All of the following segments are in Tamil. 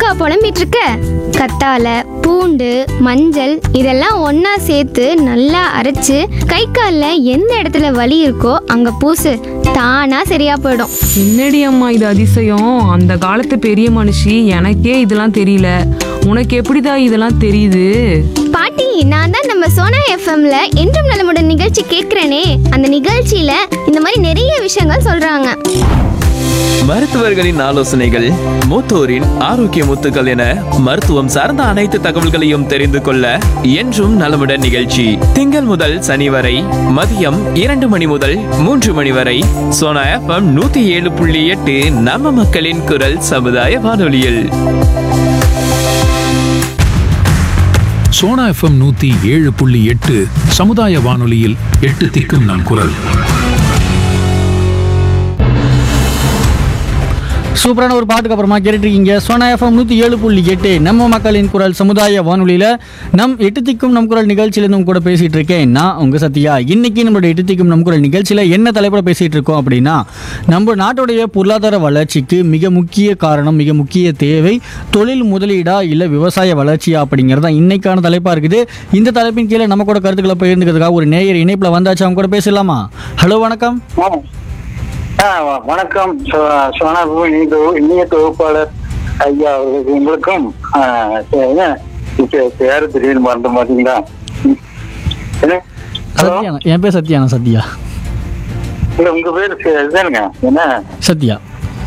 இதுவா புலம்பிட்டு இருக்க கத்தாழை பூண்டு மஞ்சள் இதெல்லாம் ஒண்ணா சேர்த்து நல்லா அரைச்சு கை காலில் எந்த இடத்துல வலி இருக்கோ அங்க பூசு தானா சரியா போயிடும் என்னடி அம்மா இது அதிசயம் அந்த காலத்து பெரிய மனுஷி எனக்கே இதெல்லாம் தெரியல உனக்கு எப்படிதான் இதெல்லாம் தெரியுது பாட்டி நான் தான் நம்ம சோனா எஃப்எம்ல என்றும் நலமுடன் நிகழ்ச்சி கேட்கிறேனே அந்த நிகழ்ச்சியில இந்த மாதிரி நிறைய விஷயங்கள் சொல்றாங்க மருத்துவர்களின் ஆலோசனைகள் மூத்தோரின் ஆரோக்கிய முத்துக்கள் என மருத்துவம் சார்ந்த அனைத்து தகவல்களையும் தெரிந்து கொள்ள என்றும் நலமுடன் நிகழ்ச்சி திங்கள் முதல் சனி வரை மதியம் இரண்டு மணி முதல் மூன்று மணி வரை சோனா எஃப்எம் நூத்தி ஏழு புள்ளி எட்டு நம்ம மக்களின் குரல் சமுதாய வானொலியில் சோனா எஃப்எம் நூத்தி ஏழு புள்ளி எட்டு சமுதாய வானொலியில் எட்டு திக்கும் நம் குரல் சூப்பரான ஒரு பாட்டுக்கு அப்புறமா கேட்டுருக்கீங்க சோனா எஃப்எம் நூற்றி ஏழு புள்ளி எட்டு நம்ம மக்களின் குரல் சமுதாய வானொலியில் நம் எட்டு திக்கும் நம் குரல் நிகழ்ச்சியிலேருந்து உங்க கூட பேசிகிட்டு இருக்கேன் நான் உங்கள் சத்யா இன்னைக்கு நம்மளோட எட்டு திக்கும் நம் குரல் நிகழ்ச்சியில் என்ன தலைப்பில் பேசிகிட்டு இருக்கோம் அப்படின்னா நம்ம நாட்டுடைய பொருளாதார வளர்ச்சிக்கு மிக முக்கிய காரணம் மிக முக்கிய தேவை தொழில் முதலீடா இல்லை விவசாய வளர்ச்சியா அப்படிங்கிறது தான் இன்னைக்கான தலைப்பாக இருக்குது இந்த தலைப்பின் கீழே நம்ம கூட கருத்துக்களை பகிர்ந்துக்கிறதுக்காக ஒரு நேயர் இணைப்பில் வந்தாச்சு அவங்க கூட பேசலாமா ஹலோ வணக்கம் ஆ, வ- வணக்கம் சோ- சோனாபு நீங்க இனிய தொகுப்பாளர் ஐயா அவர்களுக்கு உங்களுக்கும் ஆ, சே- என்ன, இப்ப பேரு திடீர்னு மறந்த மாட்டீங்களா ம். என்ன ஹலோ சத்யானா என் பேர் சத்யானா சத்யா இல்ல உங்க பேரு சே- இதுதானுங்க என்ன சத்யா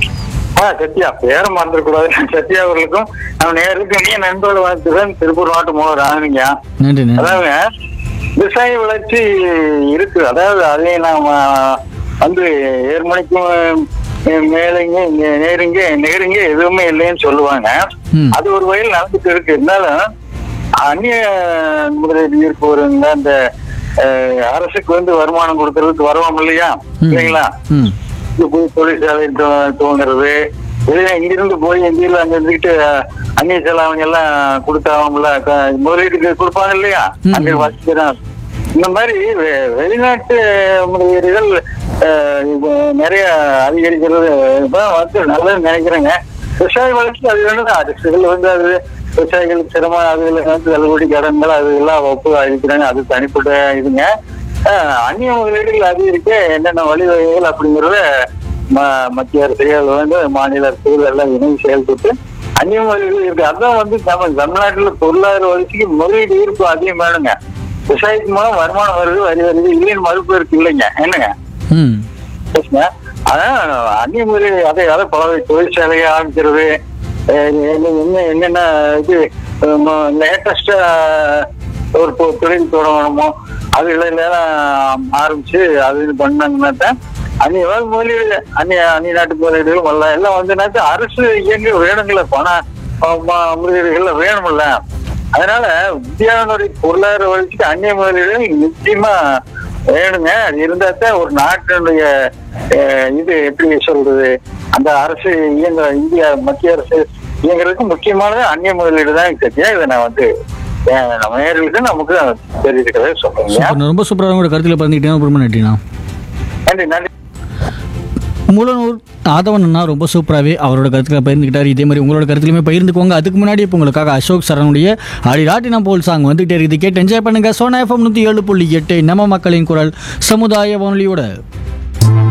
ஆ சத்யா பேரை மறந்துடக்கூடாது சத்யா அவர்களுக்கும் நம்ம நேருக்கு இனிய நண்பர்கள் வாழ்த்துதான் திருப்பூர் மாவட்டம் மூலம் ராணுங்க நன்றி நன்றி அதாவது விவசாய வளர்ச்சி இருக்கு அதாவது அதை நாம வந்து ஏர்மணிக்கும் மேலங்க நேருங்க நேருங்க எதுவுமே இல்லைன்னு சொல்லுவாங்க ம். அது ஒரு வகையில் நடந்துட்டு இருக்கு இருந்தாலும் அந்நிய முதலீடு இருப்பவருங்க அந்த அஹ், அரசுக்கு வந்து வருமானம் கொடுக்கறதுக்கு வருவோம் இல்லையா ம். இல்லைங்களா ம் இங்க போய் தொழிற்சாலை தோ- தோணுறது இதே இங்கிருந்து போய் இந்தியில அங்க இருந்துகிட்டு அஹ், அந்நிய செலாவணி எல்லாம் கொடுத்தாங்கல்ல க- முதலீட்டுக்கு கொடுப்பாங்க இல்லையா ம். அங்க வச்சுக்கிறான் இந்த மாதிரி வெ- வெளிநாட்டு முதலீடுகள் அஹ், இப்ப நிறைய அதிகரிக்கிறது தான் வந்து நல்லதுன்னு நினைக்கிறேங்க விவசாய வளர்ச்சி அது வேணும் அரசுகள் வந்து அது விவசாயிகளுக்கு சிரமம் அதுல வந்து தள்ளுபடி கடன்கள் அது எல்லாம் ஒப்பு அளிக்கிறாங்க அது தனிப்பட்ட இதுங்க ஆஹ் அந்நிய முதலீடுகள் அதிகரிக்க என்னென்ன வழிவகைகள் அப்படிங்கறத ம- மத்திய அரசுகள் வந்து மாநில அரசுகள் எல்லாம் இணைந்து செயல்பட்டு அந்நிய முதலீடுகள் இருக்கு அதான் வந்து நம்ம தமிழ்நாட்டுல பொருளாதார வளர்ச்சிக்கு முதலீடு ஈர்ப்பு அதிகம் வேணுங்க விவசாயத்தின் மூலம் வருமானம் வருது வரி வருது இல்லைன்னு மறுப்பு இருக்கு இல்லைங்க என்னங்க ம் பேசுங்க அதான் அந்நிய முதலீடு அதை அதை பல தொழிற்சாலையை ஆரம்பிக்கிறது அஹ் என்ன என்ன- என்னென்ன இது லேட்டஸ்டா ஒரு பொ- தொழில் தொடங்கணுமோ அதுலாம் ஆரம்பிச்சு அது இது பண்ணாங்கன்னா தான் அந்நிய முதலீடு அந்நிய அந்நிய நாட்டு முதலீடுகள் வரலாம் எல்லாம் வந்துனாக்கா அரசு இயங்க வேணுங்கள பண அஹ் ம- முதலீடுகள்ல வேணும்ல அதனால இந்தியாவினுடைய பொருளாதார வளர்ச்சிக்கு அந்நிய முதலீடுகள் நிச்சயமா வேணுங்க அது இருந்தா தான் ஒரு நாட்டினுடைய அஹ், இது எப்படி சொல்றது அந்த அரசு இயங்க இந்தியா மத்திய அரசு இயங்குறதுக்கு முக்கியமானது அந்நிய முதலீடு தான் சத்தியா இதை நான் வந்து அஹ், நம்ம நேர்களுக்கு நமக்கு தெரிவிக்கிறத சொல்றேங்க சூப்பர் ரொம்ப சூப்பராக உங்களோட கருத்தில் பகிர்ந்துக்கிட்டேன் ரொம்ப நன்றிண்ணா நன்றி நன்றி மூலனூர் ஆதவன் அண்ணா ரொம்ப சூப்பராகவே அவரோட கருத்துக்களை பகிர்ந்துக்கிட்டார் இதே மாதிரி உங்களோட கருத்துலையுமே பகிர்ந்துக்கோங்க அதுக்கு முன்னாடி இப்போ உங்களுக்காக அசோக் சரணுடைய அடி ராட்டினா போல் சாங் வந்துகிட்டே இருக்குது கேட்டு என்ஜாய் பண்ணுங்க சோனா எஃப்எம் நூற்றி ஏழு புள்ளி எட்டு நம்ம மக்களின் குரல் சமுதாய வானொலியோட